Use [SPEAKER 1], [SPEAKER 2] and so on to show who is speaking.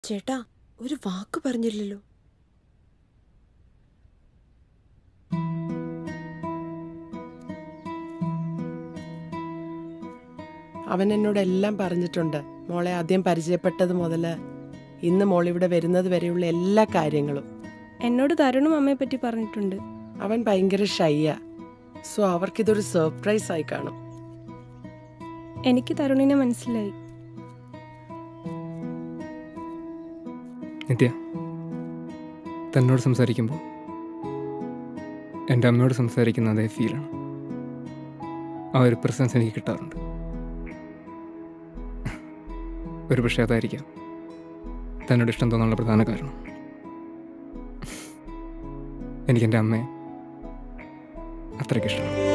[SPEAKER 1] ചേട്ടാ ഒരു വാക്ക് പറഞ്ഞില്ലല്ലോ
[SPEAKER 2] അവൻ എന്നോട് എല്ലാം പറഞ്ഞിട്ടുണ്ട് മോളെ ആദ്യം പരിചയപ്പെട്ടത് മുതൽ ഇന്ന് മോൾ ഇവിടെ വരുന്നത് വരെയുള്ള എല്ലാ കാര്യങ്ങളും
[SPEAKER 3] എന്നോട് തരുണും അമ്മയെ പറ്റി പറഞ്ഞിട്ടുണ്ട്
[SPEAKER 2] അവൻ ഭയങ്കര ഷൈയാ സോ അവർക്കിതൊരു സർപ്രൈസ് ആയി കാണും
[SPEAKER 3] എനിക്ക് തരുണിനെ മനസ്സിലായി
[SPEAKER 4] നിത്യ തന്നോട് സംസാരിക്കുമ്പോൾ എൻ്റെ അമ്മയോട് സംസാരിക്കുന്ന അതേ ഫീലാണ് ആ ഒരു പ്രസൻസ് എനിക്ക് കിട്ടാറുണ്ട് ഒരു പക്ഷേ അതായിരിക്കാം തന്നോട് ഇഷ്ടം തോന്നാനുള്ള പ്രധാന കാരണം എനിക്ക് എൻ്റെ അമ്മയെ അത്രയ്ക്ക് ഇഷ്ടമാണ്